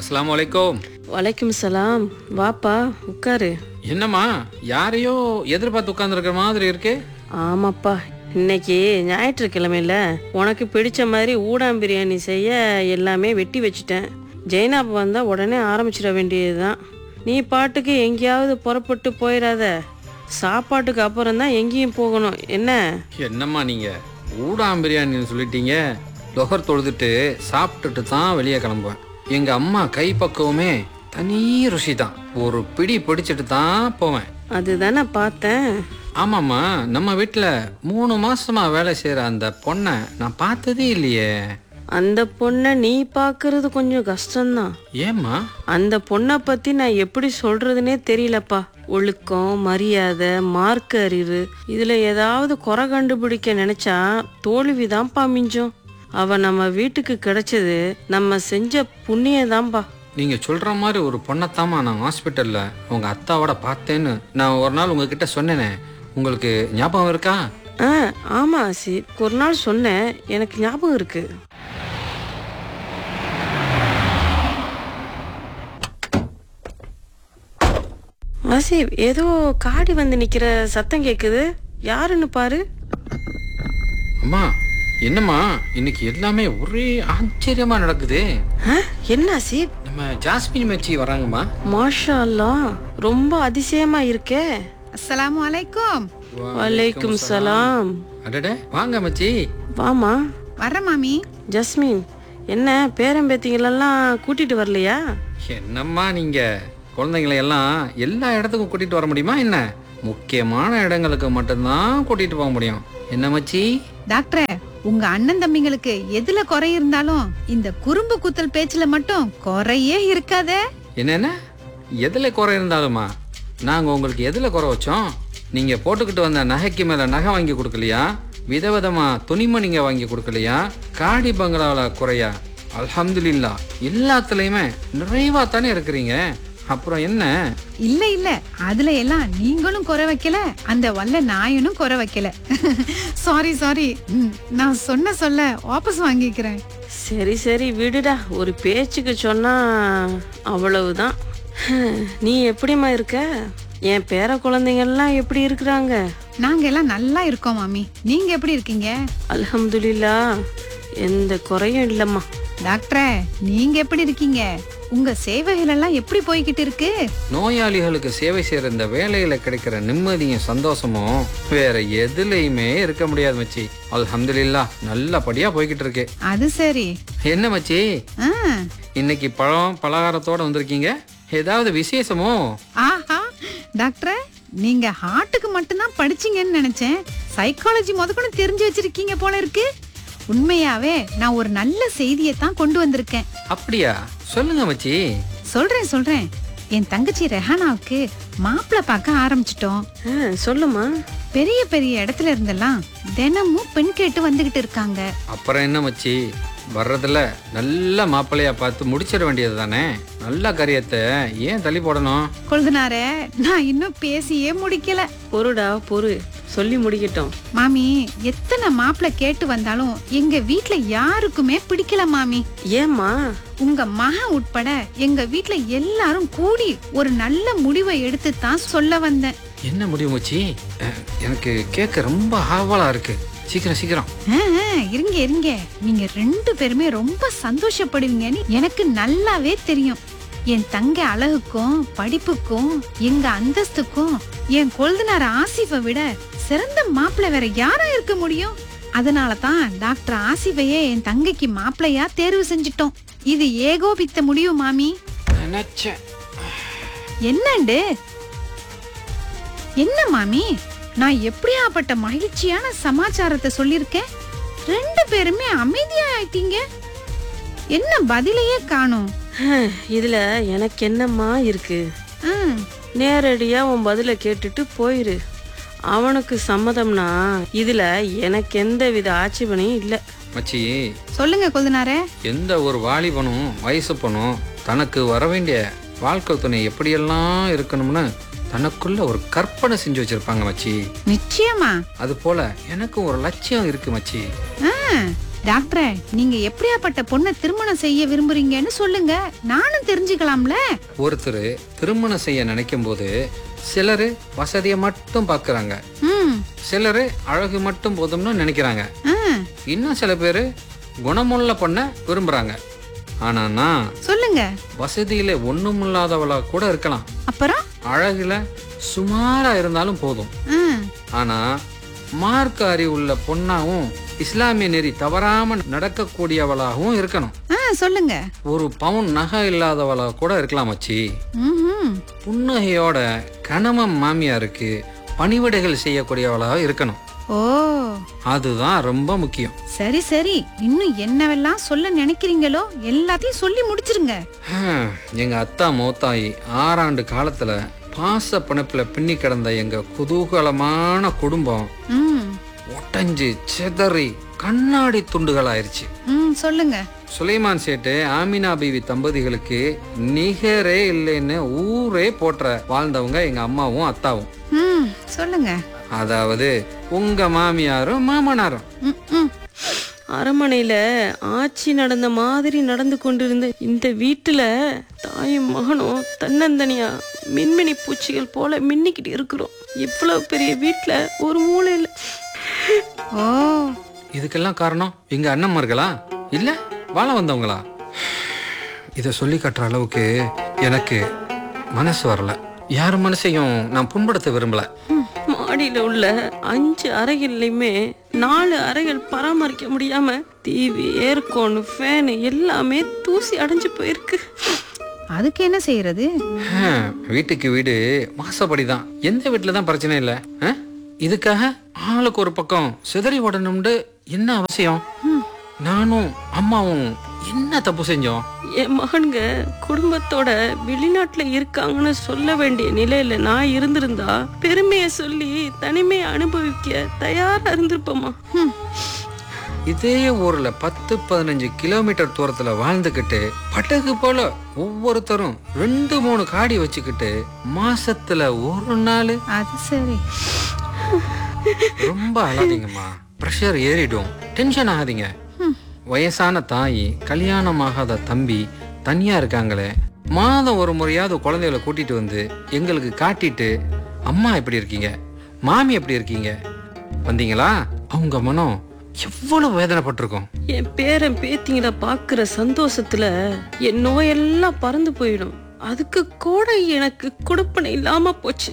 அஸ்ஸலாமு அலைக்கும் வலைக்கும் சலாம் வாப்பா உட்காரு என்னம்மா யாரையோ எதிர்பார்த்து உட்காந்துருக்கிற மாதிரி இருக்கு ஆமாப்பா இன்னைக்கு ஞாயிற்றுக்கிழமையில உனக்கு பிடிச்ச மாதிரி ஊடாம் பிரியாணி செய்ய எல்லாமே வெட்டி வச்சுட்டேன் ஜெய்னாப் வந்தா உடனே ஆரம்பிச்சிட வேண்டியதுதான் நீ பாட்டுக்கு எங்கேயாவது புறப்பட்டு போயிடாத சாப்பாட்டுக்கு அப்புறம் தான் எங்கேயும் போகணும் என்ன என்னம்மா நீங்க ஊடாம் பிரியாணின்னு சொல்லிட்டீங்க தொகர் தொழுதுட்டு சாப்பிட்டுட்டு தான் வெளியே கிளம்புவேன் எங்க அம்மா கை பக்குவமே தனி ருசி தான் ஒரு பிடி பிடிச்சிட்டு தான் போவேன் அதுதானே பார்த்தேன் ஆமாம்மா நம்ம வீட்டில் மூணு மாசமா வேலை செய்கிற அந்த பொண்ணை நான் பார்த்ததே இல்லையே அந்த பொண்ணை நீ பார்க்கறது கொஞ்சம் கஷ்டம்தான் ஏம்மா அந்த பொண்ணை பத்தி நான் எப்படி சொல்றதுனே தெரியலப்பா ஒழுக்கம் மரியாதை மார்க் அறிவு இதுல ஏதாவது குறை கண்டுபிடிக்க நினைச்சா தோல்விதான்ப்பா மிஞ்சும் அவ நம்ம வீட்டுக்கு கிடைச்சது நம்ம செஞ்ச புண்ணியதான்பா நீங்கள் சொல்கிற மாதிரி ஒரு பொண்ணைத்தாம்மா நான் ஹாஸ்பிட்டலில் உங்கள் அத்தாவோட பார்த்தேன்னு நான் ஒரு நாள் உங்ககிட்ட சொன்னேனே உங்களுக்கு ஞாபகம் இருக்கா ஆ ஆமா சி ஒரு நாள் சொன்னேன் எனக்கு ஞாபகம் இருக்கு ஆசிப் ஏதோ காடி வந்து நிக்கிற சத்தம் கேக்குது யாருன்னு பாரு அம்மா என்னம்மா இன்னைக்கு எல்லாமே ஒரே ஆச்சரியமா நடக்குது ஆ, என்ன ஆசிப் நம்ம ஜாஸ்மின் மச்சி வராங்கம்மா மாஷா அல்லாஹ் ரொம்ப அதிசயமா இருக்கே அஸ்ஸலாமு அலைக்கும் வலைக்கும் சலாம் அடட வாங்க மச்சி வாமா வர்ற மாமி ஜஸ்மின் என்ன பேரம்பேத்திங்களெல்லாம் கூட்டிட்டு வரலையா என்னம்மா நீங்க குழந்தைங்களை எல்லாம் எல்லா இடத்துக்கும் கூட்டிட்டு வர முடியுமா என்ன முக்கியமான இடங்களுக்கு மட்டும்தான் கூட்டிட்டு போக முடியும் என்ன மச்சி டாக்டர் உங்க அண்ணன் தம்பிங்களுக்கு எதுல குறை இருந்தாலும் இந்த குறும்பு குத்தல் பேச்சுல மட்டும் குறையே இருக்காதே என்னென்ன எதுல குறை இருந்தாலுமா நாங்க உங்களுக்கு எதுல குறை வச்சோம் நீங்க போட்டுக்கிட்டு வந்த நகைக்கு மேல நகை வாங்கி கொடுக்கலையா விதவிதமா துணிமணிங்க வாங்கி கொடுக்கலையா காடி பங்களாவில் குறையா அல்ஹம்துலில்லா எல்லாத்துலயுமே நிறைவா தானே இருக்கிறீங்க அப்புறம் என்ன இல்ல இல்ல அதுல எல்லாம் நீங்களும் குறை வைக்கல அந்த வல்ல நாயனும் குறை வைக்கல சாரி சாரி நான் சொன்ன சொல்ல வாபஸ் வாங்கிக்கிறேன் சரி சரி விடுடா ஒரு பேச்சுக்கு சொன்னா அவ்வளவுதான் நீ எப்படிம்மா இருக்க என் பேர குழந்தைங்கள்லாம் எப்படி இருக்கிறாங்க நாங்க எல்லாம் நல்லா இருக்கோம் மாமி நீங்க எப்படி இருக்கீங்க அல்ஹம்துலில்லா எந்த குறையும் இல்லம்மா டாக்டரே நீங்க எப்படி இருக்கீங்க உங்க சேவைகள் எல்லாம் எப்படி போய்கிட்டு இருக்கு நோயாளிகளுக்கு சேவை செய்யற இந்த வேலையில கிடைக்கிற நிம்மதியும் சந்தோஷமும் வேற எதுலயுமே இருக்க முடியாது மச்சி அல்ஹம்துலில்லா நல்லபடியா போய்கிட்டு இருக்கு அது சரி என்ன மச்சி ஆ இன்னைக்கு பழம் பலகாரத்தோட வந்திருக்கீங்க ஏதாவது விசேஷமோ ஆஹா டாக்டர் நீங்க ஹார்ட்டுக்கு மட்டும்தான் படிச்சீங்கன்னு நினைச்சேன் சைக்காலஜி முதற்கொண்டு தெரிஞ்சு வச்சிருக்கீங்க போல இருக்கு உண்மையாவே நான் ஒரு நல்ல செய்தியை தான் கொண்டு வந்திருக்கேன் அப்படியா சொல்லுங்க மச்சி சொல்றேன் சொல்றேன் என் தங்கச்சி ரெஹானாவுக்கு மாப்பிள்ளை பார்க்க ஆரம்பிச்சிட்டோம் ஆ, சொல்லுமா பெரிய பெரிய இடத்துல இருந்தெல்லாம் தினமும் பெண் கேட்டு வந்துகிட்டு இருக்காங்க அப்புறம் என்ன மச்சி வர்றதுல நல்ல மாப்பிள்ளையா பார்த்து முடிச்சிட வேண்டியது தானே நல்ல காரியத்தை ஏன் தள்ளி போடணும் கொழுதுனாரே நான் இன்னும் பேசியே முடிக்கல பொறுடா பொறு சொல்லி முடிக்கட்டும் மாமி எத்தனை மாப்பிள்ளை கேட்டு வந்தாலும் எங்க வீட்ல யாருக்குமே பிடிக்கல மாமி ஏம்மா உங்க மகன் உட்பட எங்க வீட்ல எல்லாரும் கூடி ஒரு நல்ல முடிவை எடுத்து தான் சொல்ல வந்தேன் என்ன முடியும் மச்சி அஹ், எனக்கு கேட்க ரொம்ப ஆவலா இருக்கு சீக்கிரம் சீக்கிரம் ஆ, ஆ, இருங்க இருங்க நீங்க ரெண்டு பேருமே ரொம்ப சந்தோஷப்படுவீங்கன்னு எனக்கு நல்லாவே தெரியும் என் தங்க அழகுக்கும் படிப்புக்கும் எங்க அந்தஸ்துக்கும் என் கொழுந்தனார் ஆசிஃபை விட சிறந்த மாப்பிள்ளை வேற யாரா இருக்க முடியும் அதனால தான் டாக்டர் ஆசிஃபையே என் தங்கைக்கு மாப்பிள்ளையா தேர்வு செஞ்சிட்டோம் இது ஏகோபித்த முடிவு மாமி நினைச்சேன் என்னண்டு என்ன மாமி நான் எப்படியாப்பட்ட மகிழ்ச்சியான சமாச்சாரத்தை சொல்லிருக்கேன் ரெண்டு பேருமே அமைதியா ஆயிட்டீங்க என்ன பதிலையே காணும் இதுல எனக்கு என்னம்மா இருக்கு ம், நேரடியா உன் பதில கேட்டுட்டு போயிரு அவனுக்கு சம்மதம்னா இதுல எனக்கு எந்த வித ஆட்சேபனையும் இல்ல மச்சி சொல்லுங்க கொழுந்தனாரே எந்த ஒரு வாலிபனும் வயசு பொண்ணும் தனக்கு வர வேண்டிய வாழ்க்கை துணை எப்படியெல்லாம் இருக்கணும்னு தனக்குள்ள ஒரு கற்பனை செஞ்சு வச்சிருப்பாங்க மச்சி நிச்சயமா அது போல எனக்கும் ஒரு லட்சியம் இருக்கு மச்சி ஆ, டாக்டரே நீங்க எப்படியாப்பட்ட பொண்ணை திருமணம் செய்ய விரும்புறீங்கன்னு சொல்லுங்க நானும் தெரிஞ்சுக்கலாம்ல ஒருத்தர் திருமணம் செய்ய நினைக்கும் போது சிலர் வசதியை மட்டும் பார்க்கறாங்க ம் சிலர் அழகு மட்டும் போதும்னு நினைக்கிறாங்க ஆ, இன்னும் சில பேர் குணமுள்ள பொண்ணை விரும்புறாங்க ஆனா நான் சொல்லுங்க வசதியில ஒண்ணுமில்லாதவளா கூட இருக்கலாம் அப்புறம் அழகுல சுமாரா இருந்தாலும் போதும் ஆ, ஆனா மார்க்க அறிவுள்ள பொண்ணாவும் இஸ்லாமிய நெறி தவறாம நடக்கக்கூடியவளாகவும் இருக்கணும் ஆ சொல்லுங்க ஒரு பவுன் நகை இல்லாதவளா கூட இருக்கலாம் மச்சி ம்ஹும். புன்னகையோட கணவன் மாமியாருக்கு பணிவிடைகள் செய்யக்கூடியவளாக இருக்கணும் ஓ அதுதான் ரொம்ப முக்கியம் சரி சரி இன்னும் என்னவெல்லாம் சொல்ல நினைக்கிறீங்களோ எல்லாத்தையும் சொல்லி முடிச்சிருங்க ஹம், எங்க அத்தா மோத்தாயி ஆறாண்டு காலத்துல பாச பிணைப்புல பின்னி கிடந்த எங்க குதூகலமான குடும்பம் ம் ஒட்டஞ்சு சிதறி கண்ணாடி துண்டுகளாயிருச்சு ம் சொல்லுங்க சுலைமான் சேட்டு ஆமினா பீவி தம்பதிகளுக்கு நிகரே இல்லைன்னு ஊரே போற்ற வாழ்ந்தவங்க எங்க அம்மாவும் அத்தாவும் ம் சொல்லுங்க அதாவது உங்க மாமியாரும் மாமனாரும் ம் ம் அரண்மனையில ஆட்சி நடந்த மாதிரி நடந்து கொண்டிருந்த இந்த வீட்டுல தாயும் மகனும் தன்னந்தனியா மின்மினி பூச்சிகள் போல மின்னிக்கிட்டு இருக்கிறோம் இவ்வளவு பெரிய வீட்டுல ஒரு மூலையில ஓ இதுக்கெல்லாம் காரணம் எங்க அண்ணன்மார்களா இல்ல வாழ வந்தவங்களா இத சொல்லி கட்டுற அளவுக்கு எனக்கு மனசு வரல யார் மனசையும் நான் புண்படுத்த விரும்பல மாடியில உள்ள அஞ்சு அறைகள்லையுமே நாலு அறைகள் பராமரிக்க முடியாம டிவி ஏர்கோன் ஃபேனு எல்லாமே தூசி அடைஞ்சு போயிருக்கு அதுக்கு என்ன செய்யறது ஹம், வீட்டுக்கு வீடு வாசப்படிதான் எந்த வீட்டுல தான் பிரச்சனை இல்ல ஆ? இதுக்காக ஆளுக்கு ஒரு பக்கம் சிதறி ஓடணும்னு என்ன அவசியம் நானும் அம்மாவும் என்ன தப்பு செஞ்சோம் என் மகன்க குடும்பத்தோட வெளிநாட்டுல இருக்காங்கன்னு சொல்ல வேண்டிய நிலையில நான் இருந்திருந்தா பெருமையை சொல்லி தனிமையை அனுபவிக்க தயாரா இருந்திருப்போமா ம், இதே ஊர்ல பத்து பதினஞ்சு கிலோமீட்டர் தூரத்துல வாழ்ந்துகிட்டு படகு போல ஒவ்வொருத்தரும் ரெண்டு மூணு காடி வச்சுக்கிட்டு மாசத்துல ஒரு நாள் அது சரி ரொம்ப அழாதீங்கம்மா ப்ரெஷர் ஏறிடும் டென்ஷன் ஆகாதீங்க வயசான தாய் கல்யாணம் ஆகாத தம்பி தனியா இருக்காங்களே மாதம் ஒரு முறையாவது குழந்தைகளை கூட்டிட்டு வந்து எங்களுக்கு காட்டிட்டு அம்மா எப்படி இருக்கீங்க மாமி எப்படி இருக்கீங்க வந்தீங்களா அவங்க மனம் எவ்வளவு வேதனைப்பட்டிருக்கும் என் பேரன் பேத்திங்கள பாக்குற சந்தோஷத்துல என் நோயெல்லாம் பறந்து போயிடும் அதுக்கு கூட எனக்கு கொடுப்பனை இல்லாம போச்சு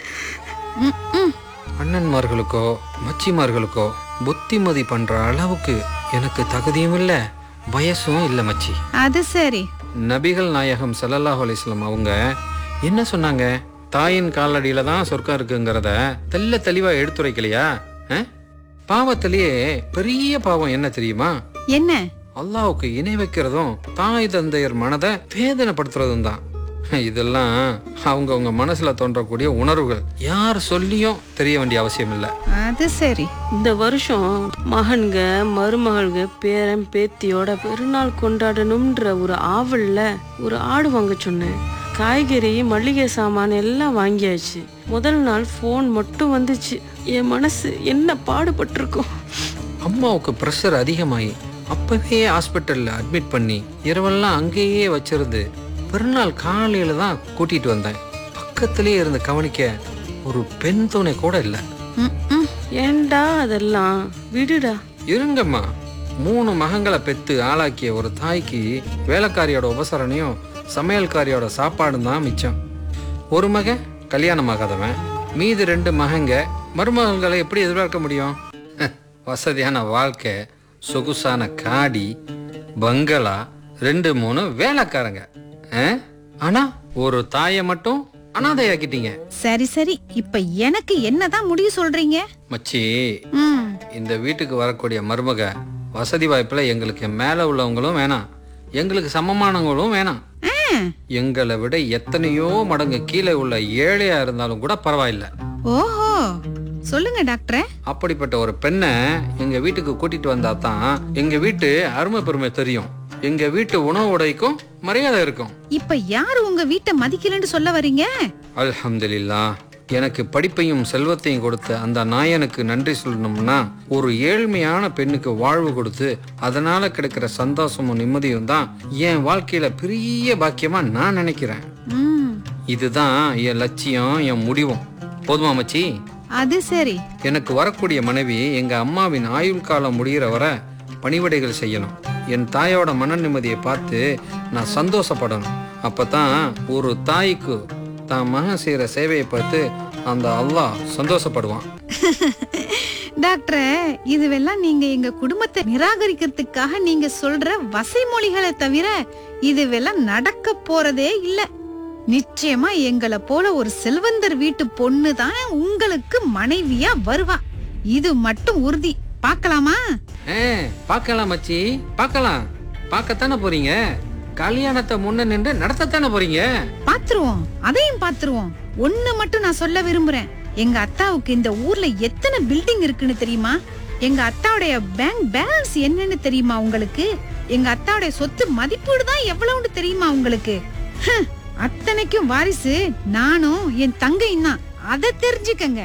ம், ம். அண்ணன்மார்களுக்கோ மச்சிமார்களுக்கோ புத்திமதி பண்ற அளவுக்கு எனக்கு தகுதியும் இல்ல வயசும் இல்ல மச்சி அது சரி நபிகள் நாயகம் ஸல்லல்லாஹு அலைஹி வஸல்லம் அவங்க என்ன சொன்னாங்க தாயின் காலடியில தான் சொர்க்கம் இருக்குங்கிறத தெல்ல தெளிவா எடுத்துரைக்கலையா அஹ்? பாவத்திலேயே பெரிய பாவம் என்ன தெரியுமா என்ன அல்லாஹ்வுக்கு இணை வைக்கிறதும் தாய் தந்தையர் மனதை வேதனைப்படுத்துறதும் தான் இதெல்லாம் அவங்கவங்க மனசுல தோன்றக்கூடிய உணர்வுகள் யார் சொல்லியும் தெரிய வேண்டிய அவசியம் இல்லை அது சரி இந்த வருஷம் மகன்க மருமகள்க பேரன் பேத்தியோட பெருநாள் கொண்டாடணும்ன்ற ஒரு ஆவல்ல ஒரு ஆடு வாங்க சொன்னேன் காய்கறி மளிகை சாமான் எல்லாம் வாங்கியாச்சு முதல் நாள் ஃபோன் மட்டும் வந்துச்சு என் மனசு என்ன பாடுபட்டிருக்கும் அம்மாவுக்கு ப்ரெஷர் அதிகமாகி அப்பவே ஹாஸ்பிட்டல்ல அட்மிட் பண்ணி இரவெல்லாம் அங்கேயே வச்சிருந்து பெருநாள் காலையில தான் கூட்டிட்டு வந்தேன் பக்கத்திலே இருந்து கவனிக்க ஒரு பெண் துணை கூட இல்லை ம், ம். ஏன்டா அதெல்லாம் விடுடா இருங்கம்மா மூணு மகங்களை பெத்து ஆளாக்கிய ஒரு தாய்க்கு வேலைக்காரியோட உபசரணையும் சமையல்காரியோட சாப்பாடும் தான் மிச்சம் ஒரு மகன் கல்யாணம் ஆகாதவன் மீதி ரெண்டு மகங்க மருமகன்களை எப்படி எதிர்பார்க்க முடியும் வசதியான வாழ்க்கை சொகுசான காடி பங்களா ரெண்டு மூணு வேலைக்காரங்க ஆ? ஆனா ஒரு தாயை மட்டும் அனாதையாக்கிட்டீங்க சரி சரி இப்ப எனக்கு என்னதான் முடிவு சொல்றீங்க மச்சி ம் இந்த வீட்டுக்கு வரக்கூடிய மருமக வசதி வாய்ப்புல எங்களுக்கு மேல உள்ளவங்களும் வேணாம் எங்களுக்கு சமமானவங்களும் வேணாம் ஆ, எங்களை விட எத்தனையோ மடங்கு கீழே உள்ள ஏழையா இருந்தாலும் கூட பரவாயில்ல ஓஹோ சொல்லுங்க டாக்டரே அப்படிப்பட்ட ஒரு பெண்ணை எங்க வீட்டுக்கு கூட்டிட்டு வந்தா தான் எங்க வீட்டு அருமை பெருமை தெரியும் எங்க வீட்டு உணவு உடைக்கும் மரியாதை இருக்கும் இப்ப யாரு உங்க வீட்டை மதிக்கலன்னு சொல்ல வர்றீங்க அல்ஹம்துலில்லா எனக்கு படிப்பையும் செல்வத்தையும் கொடுத்த அந்த நாயனுக்கு நன்றி சொல்லணும்னா ஒரு ஏழ்மையான பெண்ணுக்கு வாழ்வு கொடுத்து அதனால கிடைக்கிற சந்தோஷமும் நிம்மதியும் தான் என் வாழ்க்கையில பெரிய பாக்கியமா நான் நினைக்கிறேன் ம் இதுதான் என் லட்சியம் என் முடிவும் போதுமா மச்சி அது சரி எனக்கு வரக்கூடிய மனைவி எங்க அம்மாவின் ஆயுள் காலம் முடிகிற வரை பணிவிடைகள் செய்யணும் என் தாயோட மன நிம்மதியை பார்த்து நான் சந்தோஷப்படணும் அப்பதான் ஒரு தாய்க்கு தான் மகன் செய்யற சேவையை பார்த்து அந்த அல்லாஹ் சந்தோஷப்படுவான் டாக்டர் இதுவெல்லாம் நீங்க எங்க குடும்பத்தை நிராகரிக்கிறதுக்காக நீங்க சொல்ற வசைமொழிகளை தவிர இதுவெல்லாம் நடக்க போறதே இல்ல நிச்சயமா எங்களை போல ஒரு செல்வந்தர் வீட்டு பொண்ணு தான் உங்களுக்கு மனைவியா வருவா இது மட்டும் உறுதி பார்க்கலாமா ஏ பார்க்கலாம் மச்சி பார்க்கலாம் பார்க்கத்தானே போறீங்க கல்யாணத்தை முன்ன நின்று நடத்தத்தானே போறீங்க பாத்துருவோம் அதையும் பாத்துருவோம் ஒண்ணு மட்டும் நான் சொல்ல விரும்புறேன் எங்க அத்தாவுக்கு இந்த ஊர்ல எத்தனை பில்டிங் இருக்குன்னு தெரியுமா எங்க அத்தாவுடைய பேங்க் பேலன்ஸ் என்னன்னு தெரியுமா உங்களுக்கு எங்க அத்தாவுடைய சொத்து மதிப்பீடு தான் எவ்வளவுன்னு தெரியுமா உங்களுக்கு ஹம், அத்தனைக்கும் வாரிசு நானும் என் தங்கையும் தான் அதை தெரிஞ்சுக்கங்க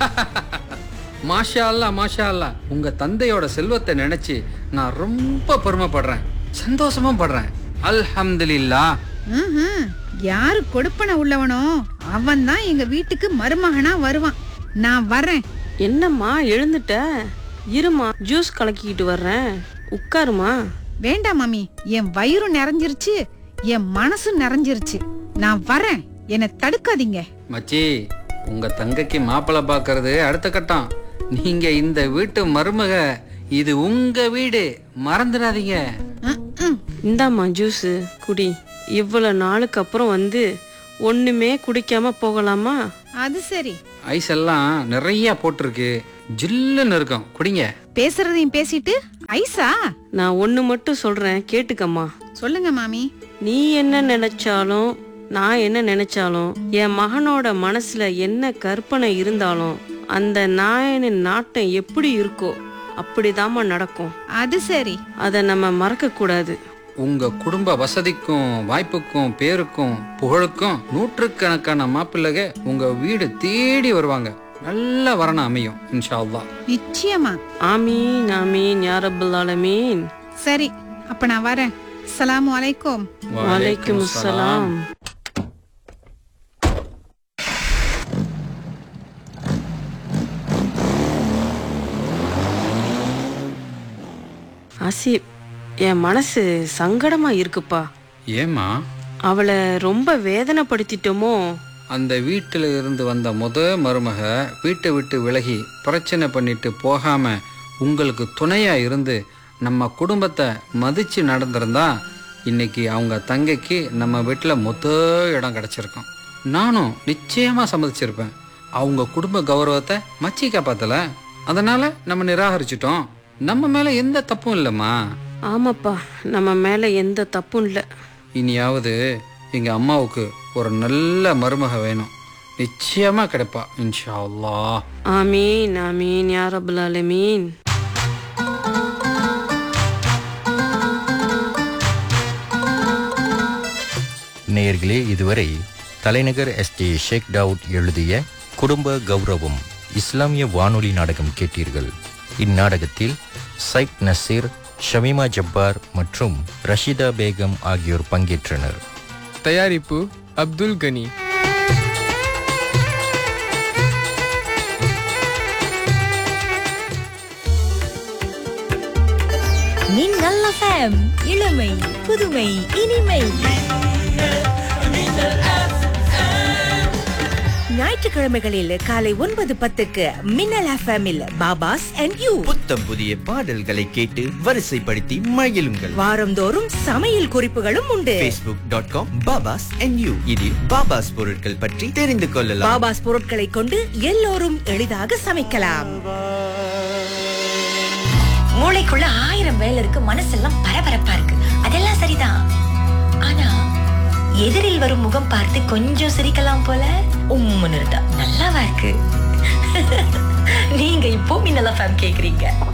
மாஷா அல்லா மாஷா அல்லா உங்க தந்தையோட செல்வத்தை நினைச்சு நான் ரொம்ப பெருமைப்படுறேன் சந்தோஷமும் படுறேன் அல்ஹம்துலில்லா ம்ஹும். யாரு கொடுப்பன உள்ளவனோ அவன் தான் எங்க வீட்டுக்கு மருமகனா வருவான் நான் வர்றேன் என்னம்மா எழுந்துட்ட இருமா ஜூஸ் கலக்கிக்கிட்டு வர்றேன் உட்காருமா வேண்டாம் மாமி என் வயிறும் நிறைஞ்சிருச்சு என் மனசும் நிறைஞ்சிருச்சு நான் வரேன் என்னை தடுக்காதீங்க மச்சி உங்க தங்கைக்கு மாப்பிள்ளை பார்க்கறது அடுத்த கட்டம் நீங்க இந்த வீட்டு மருமக இது உங்க வீடு மறந்துடாதீங்க ம், ம். இந்தாம்மா ஜூஸு குடி இவ்வளவு நாளுக்கு அப்புறம் வந்து ஒண்ணுமே குடிக்காம போகலாமா அது சரி ஐஸ் எல்லாம் நிறைய போட்டிருக்கு ஜில்லுன்னு இருக்கும் குடிங்க பேசுறதையும் பேசிட்டு ஐசா நான் ஒண்ணு மட்டும் சொல்றேன் கேட்டுக்கம்மா சொல்லுங்க மாமி நீ என்ன நினைச்சாலும் நான் என்ன நினைச்சாலும் என் மகனோட மனசுல என்ன கற்பனை இருந்தாலும் அந்த நாயனின் நாட்டம் எப்படி இருக்கோ அப்படிதாம்மா நடக்கும் அது சரி அதை நம்ம மறக்க கூடாது உங்க குடும்ப வசதிக்கும் வாய்ப்புக்கும் பேருக்கும் புகழுக்கும் நூற்றுக்கணக்கான மாப்பிள்ளைக உங்க வீடு தேடி வருவாங்க நல்ல வரணம் அமையும் இன்ஷா அல்லாஹ் நிச்சயமா ஆமீன் ஆமீன் யாரபுல் ஆலமீன் சரி அப்ப நான் வரேன் அஸ்ஸலாமு அலைக்கும் வலைக்கும் அஸ்ஸலாம் ஆசிப் என் மனசு சங்கடமா இருக்குப்பா ஏமா அவளை ரொம்ப வேதனைப்படுத்திட்டோமோ அந்த வீட்டில் இருந்து வந்த முத மருமக வீட்டை விட்டு விலகி பிரச்சனை பண்ணிட்டு போகாம உங்களுக்கு துணையா இருந்து நம்ம குடும்பத்தை மதிச்சு நடந்திருந்தா இன்னைக்கு அவங்க தங்கைக்கு நம்ம வீட்டில் மொத்த இடம் கிடைச்சிருக்கும் நானும் நிச்சயமா சம்மதிச்சிருப்பேன் அவங்க குடும்ப கௌரவத்தை மச்சி காப்பாத்தல அதனால நம்ம நிராகரிச்சிட்டோம் நம்ம மேல எந்த தப்பும் இல்லைம்மா ஆமாப்பா நம்ம மேல எந்த தப்பும் இல்லை இனியாவது எங்க அம்மாவுக்கு ஒரு நல்ல மருமக வேணும் நிச்சயமா கிடைப்பா இன்ஷா அல்லாஹ் ஆமீன் ஆமீன் யாரபுல் ஆலமீன் நேயர்களே இதுவரை தலைநகர் எஸ் ஜே ஷேக் டவுட் எழுதிய குடும்ப கௌரவம் இஸ்லாமிய வானொலி நாடகம் கேட்டீர்கள் இந்நாடகத்தில் சைக் நசீர் ஷமீமா ஜப்பார் மற்றும் ரஷிதா பேகம் ஆகியோர் பங்கேற்றனர் தயாரிப்பு அப்துல் கனி மின்னல் எஃப்எம் இளமை புதுமை இனிமை ஞாயிற்றுக்கிழமைகளில் காலை ஒன்பது பத்துக்கு மின்னல் எஃப்எம்மில் பாபாஸ் அண்ட் யூ புத்தம் புதிய பாடல்களை கேட்டு வரிசைப்படுத்தி மகிழுங்கள் வாரந்தோறும் சமையல் குறிப்புகளும் உண்டு facebook.com dot com Babas and you இதில் பாபாஸ் பொருட்கள் பற்றி தெரிந்து கொள்ளலாம் பாபாஸ் பொருட்களை கொண்டு எல்லோரும் எளிதாக சமைக்கலாம் மூளைக்குள்ள ஆயிரம் வேலை இருக்கு மனசெல்லாம் பரபரப்பா இருக்கு அதெல்லாம் சரிதான் ஆனா எதிரில் வரும் முகம் பார்த்து கொஞ்சம் சிரிக்கலாம் போல உம்முன்னு இருந்தா நல்லாவா இருக்கு நீங்க இப்போ மின்னலா ஃபேம் கேக்குறீங்க